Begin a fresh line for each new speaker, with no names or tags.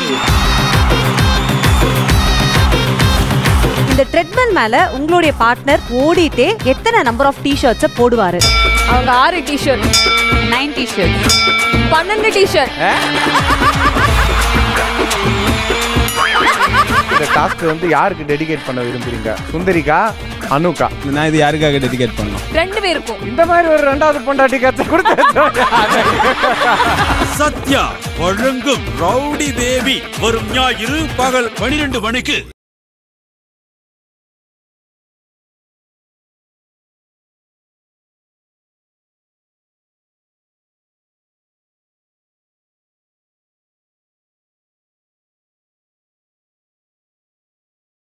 இந்த ட்ரெட்மில் மேல உங்களுடைய பார்ட்னர் ஓடிட்டே எத்தனை நம்பர் ஆஃப் டிஷர்ட்ஸை போடுவாரு
அவங்க ஆறு டிஷர்ட்
நைன் டிஷர்ட்
பன்னெண்டு டிஷர்ட்
இந்த டாஸ்க் வந்து யாருக்கு டெடிகேட் பண்ண விரும்புறீங்க சுந்தரிக்கா அனுக்கா
நான் இது யாருக்காக டெடிகேட் பண்ணோம்
ரெண்டு பேருக்கும்
இந்த மாதிரி ஒரு ரெண்டாவது பொண்டாட்டி கத்தை கொடுத்து
சத்யா வழங்கும் ரவுடி பேபி வரும் ஞாயிறு பகல் பனிரெண்டு மணிக்கு